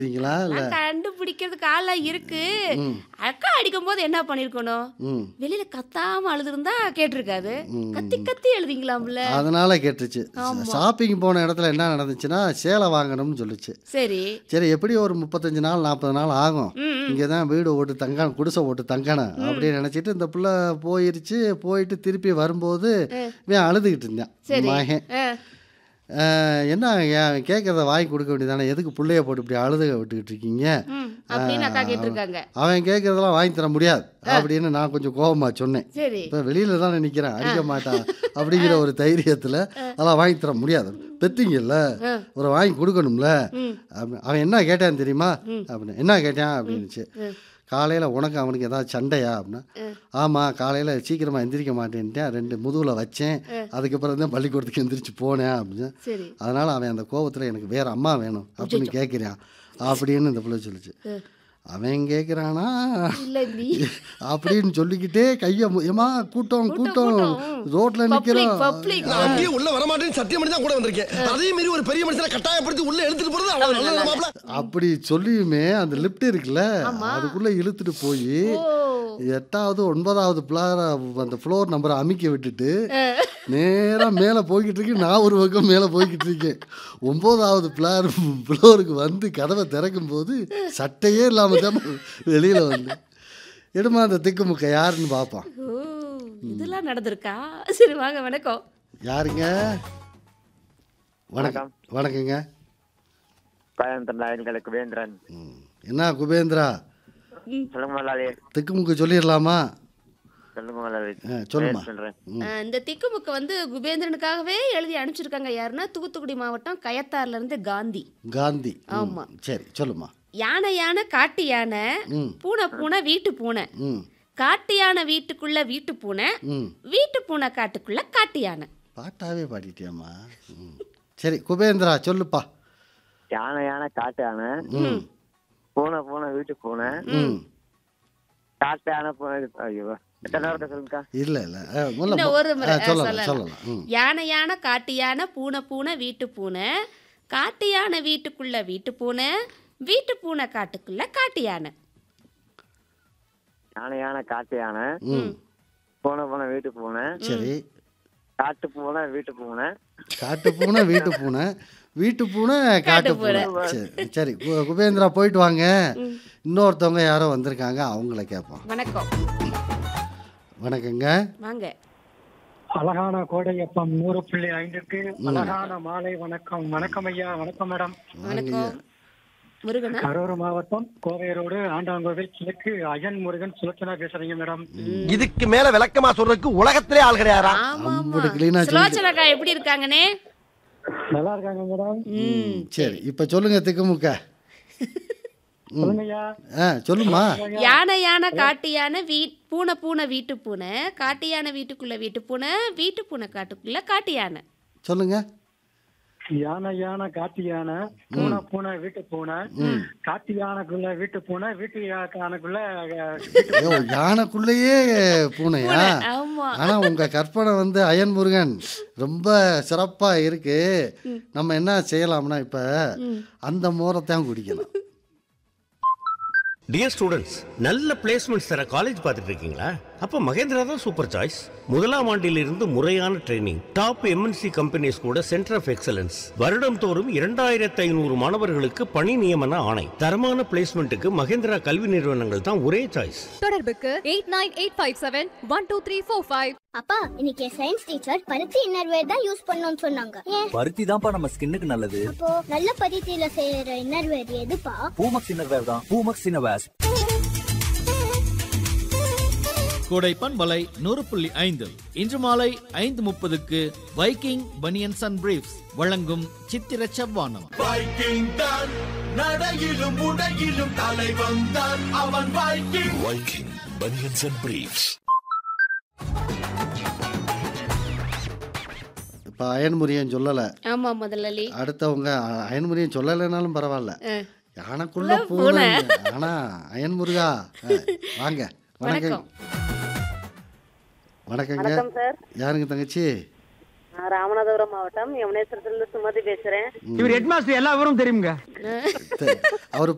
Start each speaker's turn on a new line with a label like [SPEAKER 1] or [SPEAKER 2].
[SPEAKER 1] சரிங்களா இல்ல
[SPEAKER 2] நான் கண்டுபிடிக்கிறதுக்கு ஆளா இருக்கு
[SPEAKER 1] ம்.
[SPEAKER 2] அக்கா அடிக்கும் போது என்ன பண்ணிருக்கணும்
[SPEAKER 1] ம்
[SPEAKER 2] வெளியில கத்தாம அழுதுருந்தா கேட்டிருக்காது
[SPEAKER 1] ம்.
[SPEAKER 2] கத்தி கத்தி எழுதிங்களாம்ல
[SPEAKER 1] அதனால கேட்டுச்சு ஷாப்பிங் போன இடத்துல என்ன நடந்துச்சுன்னா சேலை வாங்கணும்னு சொல்லுச்சு
[SPEAKER 2] சரி
[SPEAKER 1] சரி எப்படி ஒரு முப்பத்தஞ்சு நாள் நாற்பது நாள் ஆகும்
[SPEAKER 2] ம், ம்.
[SPEAKER 1] இங்கே தான் வீடு ஓட்டு தங்கணும் குடிசை ஓட்டு தங்கணும் அப்படின்னு நினச்சிட்டு இந்த பிள்ளை போயிருச்சு போயிட்டு திருப்பி வரும்போது இவன் அழுதுகிட்டு இருந்தான்
[SPEAKER 2] சரி
[SPEAKER 1] மகன்
[SPEAKER 2] ஆ,
[SPEAKER 1] அஹ், என்ன ஏன் கேட்கறத வாங்கி கொடுக்க வேண்டியதானே எதுக்கு பிள்ளைய போட்டு இப்படி அழுதுக விட்டுக்கிட்டு இருக்கீங்க
[SPEAKER 2] ம், அப்படின்னு அக்கா கேட்டிருக்காங்க
[SPEAKER 1] அவன் கேட்கறதெல்லாம் வாங்கி தர முடியாது அப்படின்னு நான் கொஞ்சம் கோபமா சொன்னேன்
[SPEAKER 2] சரி
[SPEAKER 1] இப்போ வெளியில தானே நிற்கிறேன் அடிக்க மாட்டான் அப்படிங்கிற ஒரு தைரியத்தில் அதெல்லாம் வாங்கி தர முடியாது பெத்திங்கல்ல
[SPEAKER 2] ஆ.
[SPEAKER 1] ஒரு வாங்கி கொடுக்கணும்ல
[SPEAKER 2] ம்.
[SPEAKER 1] அப்படி- அவன் என்ன கேட்டான் தெரியுமா அப்படின்னு என்ன கேட்டான் அப்படின்னுச்சு காலையில் உனக்கு அவனுக்கு ஏதாவது சண்டையா அப்படின்னா ஆமாம் காலையில் சீக்கிரமாக எந்திரிக்க மாட்டேன்ட்டேன் ரெண்டு முதுகில் வச்சேன் அதுக்கப்புறம் தான் பள்ளிக்கூடத்துக்கு எந்திரிச்சு போனேன் அப்படின்னு
[SPEAKER 2] சரி
[SPEAKER 1] அதனால் அவன் அந்த கோவத்தில் எனக்கு வேற அம்மா வேணும் அப்படின்னு கேட்குறான் அப்படின்னு இந்த பிள்ளை சொல்லுச்சு அவன் கேட்குறானா
[SPEAKER 2] இல்ல நீ
[SPEAKER 1] அப்படின்னு சொல்லிக்கிட்டே கையை ஏமா கூட்டம் கூட்டம் ரோட்ல
[SPEAKER 2] பப்ளிக்
[SPEAKER 1] நிக்கிறோம்
[SPEAKER 2] பப்ளிக்
[SPEAKER 3] நான் அப்படியே உள்ள வரமாட்டேன்னு சத்தியம் பண்ணி தான் கூட வந்திருக்கேன் அதே மாதிரி ஒரு பெரிய மனுஷனை கட்டாயப்படுத்தி உள்ள எடுத்துட்டு போறது அவ்வளவு நல்லது மாப்பிள
[SPEAKER 1] அப்படி சொல்லியுமே அந்த லிஃப்ட் இருக்குல்ல அதுக்குள்ள இழுத்துட்டு போய்
[SPEAKER 2] ஓ
[SPEAKER 1] எட்டாவது ஒன்பதாவது ஃப்ளார் அந்த ஃப்ளோர் நம்பரை அமுக்கி விட்டுட்டு நேரா மேலே போய்கிட்டு இருக்கு நான் ஒரு பக்கம் மேலே போய்கிட்டு இருக்கேன் ஒன்பதாவது ஃப்ளார் ஃப்ளோருக்கு வந்து கதவை திறக்கும் போது சட்டையே இல்லாமல் தான் வெளியில் வந்து எடுமா அந்த திக்குமுக்க யாருன்னு பார்ப்பான்
[SPEAKER 2] ஓ இதெல்லாம் நடந்திருக்கா சரி வாங்க வணக்கம்
[SPEAKER 1] யாருங்க வணக்கம் வணக்கங்க
[SPEAKER 4] கோயம்புத்தூர் நாயன்களுக்கு வேந்திரன்
[SPEAKER 1] ம். என்ன குபேந்திரா
[SPEAKER 4] சொல்லுங்க முதலாளி
[SPEAKER 1] திக்குமுக்கு சொல்லிடலாமா
[SPEAKER 4] சொல்லுங்க முதலாளி
[SPEAKER 1] ஆ, சொல்லுமா
[SPEAKER 4] சொல்றேன்
[SPEAKER 2] அஹ், இந்த திக்குமுக்கு வந்து குபேந்திரனுக்காகவே எழுதி அனுப்பிச்சிருக்காங்க யாருன்னா தூத்துக்குடி மாவட்டம் கயத்தாறுல இருந்து காந்தி
[SPEAKER 1] காந்தி ம்.
[SPEAKER 2] ஆமா.
[SPEAKER 1] சரி சொல்லுமா
[SPEAKER 2] யானை யானை காட்டு யானை
[SPEAKER 1] ம்
[SPEAKER 2] பூனை பூனை வீட்டு பூனை
[SPEAKER 1] ம்
[SPEAKER 2] காட்டு யானை வீட்டுக்குள்ள வீட்டு பூனை
[SPEAKER 1] ம்
[SPEAKER 2] வீட்டு பூனை காட்டுக்குள்ள காட்டு யானை
[SPEAKER 1] பாட்டாவே பாடிட்டியாம்மா ம் சரி குபேந்திரா சொல்லுப்பா
[SPEAKER 4] யானை யானை காட்டு யானை
[SPEAKER 1] ம்
[SPEAKER 4] பூனை பூனை வீட்டு பூனை
[SPEAKER 1] ம்
[SPEAKER 4] காட்டு யானை பூனை ஐயோ எத்தனை நேரத்தை சொல்லுங்கக்கா
[SPEAKER 1] இல்லை இல்லை முதல்ல
[SPEAKER 2] இன்னும் ஒரு முறை,
[SPEAKER 1] ஆ,
[SPEAKER 2] ஆ,
[SPEAKER 1] சொல்லலாம்
[SPEAKER 2] சொல்லலாம்.
[SPEAKER 1] சொல்லலாம் ம்
[SPEAKER 2] யானை யானை காட்டு யானை பூனை பூனை வீட்டு பூனை காட்டு யானை வீட்டுக்குள்ள வீட்டு பூனை வீட்டு பூனை காட்டுக்குள்ள காட்டு யானை
[SPEAKER 4] யானை யானை காட்டு யானை
[SPEAKER 1] ம்
[SPEAKER 4] பூனை பூனை வீட்டு பூனை
[SPEAKER 1] சரி
[SPEAKER 4] காட்டு பூனை வீட்டு பூனை
[SPEAKER 1] காட்டு பூனை வீட்டு பூனை வீட்டு பூனை காட்டு பூனை சரி சரி கு- குபேந்திரா போயிட்டு வாங்க இன்னொருத்தவங்க யாரோ வந்திருக்காங்க அவங்கள கேட்போம்
[SPEAKER 2] வணக்கம்
[SPEAKER 1] வணக்கங்க
[SPEAKER 2] வாங்க
[SPEAKER 5] அழகான கோடையப்பம் நூறு புள்ளி ஐந்துக்கு அழகான மாலை வணக்கம் வணக்கம் ஐயா வணக்கம் மேடம்
[SPEAKER 2] வணக்கம் முருகனா
[SPEAKER 5] கரூர் மாவட்டம் கோவை ரோடு ஆண்டாங்கோவில் கிழக்கு அயன் முருகன் சுலோச்சனா பேசுறீங்க மேடம்
[SPEAKER 3] இதுக்கு மேல விளக்கமா சொல்றதுக்கு உலகத்திலே ஆள் கிடையாதா
[SPEAKER 2] ஆமா
[SPEAKER 1] அம்புட்டு clean-ஆ சொல்லி-
[SPEAKER 2] சுலோச்சனாக்கா எப்படி இருக்காங்கண்ணே
[SPEAKER 5] நல்லா இருக்காங்க மேடம்
[SPEAKER 2] ம்
[SPEAKER 1] சரி இப்போ சொல்லுங்க திக்குமுக்க
[SPEAKER 5] சொல்லுங்க ஐயா
[SPEAKER 1] ஆ சொல்லுமா
[SPEAKER 2] யானை யானை காட்டு யானை வீ பூனை பூனை வீட்டு பூனை காட்டு யானை வீட்டுக்குள்ள வீட்டு பூனை வீட்டு பூனை காட்டுக்குள்ள காட்டு யானை
[SPEAKER 1] சொல்லுங்க
[SPEAKER 5] யானை யானை காட்டு யானை பூனை பூனை வீட்டு பூனை காட்டு யானைக்குள்ள வீட்டு பூனை வீட்டு யா- யானைக்குள்ள அஹ், வீட்டு
[SPEAKER 1] ஐயோ யானைக்குள்ளேயே பூனையா
[SPEAKER 2] ஆமா
[SPEAKER 1] ஆனா உங்க கற்பனை வந்து அயன் முருகன் ரொம்ப சிறப்பா இருக்கு நம்ம என்ன செய்யலாம்னா இப்ப அந்த மோரத்தான் குடிக்கணும்
[SPEAKER 6] டியர் ஸ்டூடெண்ட்ஸ் நல்ல பிளேஸ்மெண்ட்ஸ் தர காலேஜ் பார்த்துட்டு இருக்கீங்களா அப்போ மகேந்திரா தான் சூப்பர் சாய்ஸ் முதலாம் ஆண்டிலிருந்து முறையான ட்ரைனிங் டாப் எம்என்சி கம்பெனிஸ் கூட சென்டர் ஆஃப் எக்ஸலன்ஸ் வருடம் தோறும் இரண்டாயிரத்து ஐநூறு மாணவர்களுக்கு பணி நியமன ஆணை தரமான பிளேஸ்மெண்ட்டுக்கு மகேந்திரா கல்வி நிறுவனங்கள் தான் ஒரே சாய்ஸ்
[SPEAKER 7] தொடர்புக்கு eight nine eight five seven one two three four five
[SPEAKER 8] அப்பா இன்னைக்கு சயின்ஸ் டீச்சர் பருத்தி இன்னர்வேர் தான் யூஸ் பண்ணணும்னு சொன்னாங்க ஏன்
[SPEAKER 9] பருத்தி தான்ப்பா நம்ம ஸ்கின்னுக்கு நல்லது
[SPEAKER 8] அப்போ நல்ல பருத்தியில செய்யற இன்னர்வேர் எதுப்பா
[SPEAKER 9] பூமக்ஸ் இன்னர்வேர் தான் பூமக்ஸ் இன்னர்வேர்ஸ்
[SPEAKER 10] கோடை பண்பலை நூறு புள்ளி ஐந்து இன்று மாலை ஐந்து முப்பதுக்கு வைக்கிங் பனியன்ஸ் அண்ட் பிரீஃப்ஸ் வழங்கும் சித்திர செவ்வானம்
[SPEAKER 3] வைக்கிங் தான் நடையிலும் உடையிலும் தலைவன் தான் அவன் Viking Viking banians and briefs
[SPEAKER 1] இப்ப அயன் முருகன் சொல்லல
[SPEAKER 2] ஆமா முதலாளி
[SPEAKER 1] அடுத்தவங்க அ- அயன் முருகன் சொல்லலைனாலும் பரவாயில்ல யானைக்குள்ள
[SPEAKER 2] உள்ள
[SPEAKER 1] பூனை ஆனா அயன் முருகா ஆ, வாங்க வணக்கம்
[SPEAKER 2] வணக்கம்
[SPEAKER 1] வணக்கங்க யாருங்க தங்கச்சி
[SPEAKER 11] நான் ராமநாதபுரம் மாவட்டம் யமுனேஸ்வரத்துல சுமதி பேசுறேன்
[SPEAKER 5] இவர் ஹெட்மாஸ்டர் எல்லா விவரம் தெரியுங்க
[SPEAKER 1] அவர்